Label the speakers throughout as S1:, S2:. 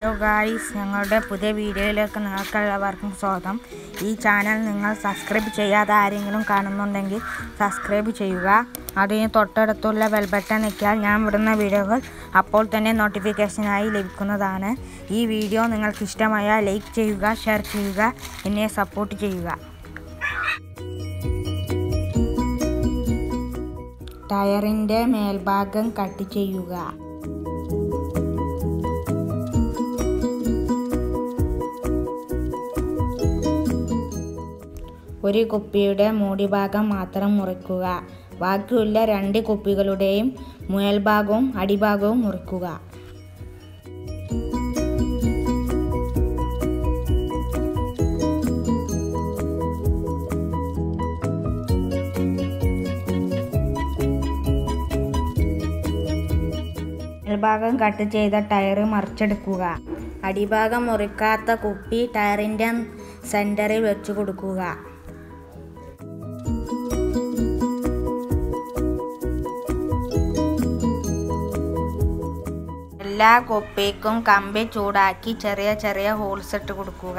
S1: hello guys ഞങ്ങളുടെ പുതിയ വീഡിയോയിലേക്ക് നിങ്ങൾക്കെല്ലാവർക്കും സ്വാഗതം ഈ ചാനൽ നിങ്ങൾ സബ്സ്ക്രൈബ് ചെയ്യാതെ ആരെങ്കിലും കാണുന്നുണ്ടെങ്കിൽ സബ്സ്ക്രൈബ് ചെയ്യുക അതിന് തൊട്ടടുത്തുള്ള ബെൽ ബട്ടൺ ഞെക്കിയാൽ ഞാൻ വിടുന്ന വീഡിയോകൾ അപ്പോൾ തന്നെ നോട്ടിഫിക്കേഷനായി ലഭിക്കുന്നതാണ് ഈ വീഡിയോ നിങ്ങൾക്ക് ഇഷ്ടമായാൽ ലൈക്ക് ചെയ്യുക ഷെയർ ചെയ്യുക എന്നെ സപ്പോർട്ട് ചെയ്യുക ടയറിൻ്റെ മേൽഭാഗം കട്ട് ചെയ്യുക ഒരു കുപ്പിയുടെ മൂടിഭാഗം മാത്രം മുറിക്കുക ബാക്കിയുള്ള രണ്ട് കുപ്പികളുടെയും മേൽഭാഗവും അടിഭാഗവും മുറിക്കുക മേൽഭാഗം കട്ട് ചെയ്ത ടയർ മറിച്ചെടുക്കുക അടിഭാഗം മുറിക്കാത്ത കുപ്പി ടയറിൻ്റെ സെൻറ്ററിൽ വെച്ച് കൊടുക്കുക എല്ലാ കുപ്പിക്കും കമ്പി ചൂടാക്കി ചെറിയ ചെറിയ ഹോൾസ് ഇട്ട് കൊടുക്കുക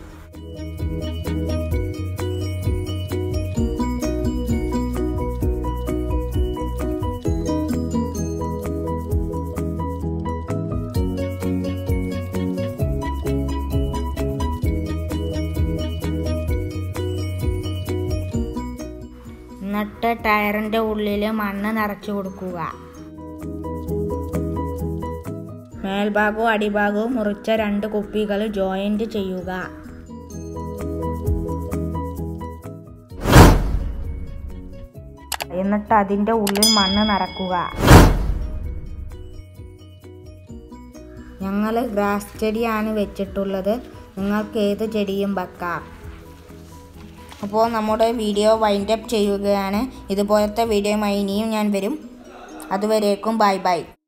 S1: എന്നിട്ട് ടയറിൻ്റെ ഉള്ളിൽ മണ്ണ് നിറച്ചു കൊടുക്കുക മേൽഭാഗവും അടിഭാഗവും മുറിച്ച രണ്ട് കുപ്പികൾ ജോയിന്റ് ചെയ്യുക എന്നിട്ട് അതിൻ്റെ ഉള്ളിൽ മണ്ണ് നിറക്കുക ഞങ്ങൾ ഗ്രാസ് ചെടിയാണ് വെച്ചിട്ടുള്ളത് നിങ്ങൾക്ക് ഏത് ചെടിയും വെക്കാം അപ്പോൾ നമ്മുടെ വീഡിയോ വൈൻഡപ്പ് ചെയ്യുകയാണ് ഇതുപോലത്തെ വീഡിയോയുമായി ഇനിയും ഞാൻ വരും അതുവരേക്കും ബൈ ബൈ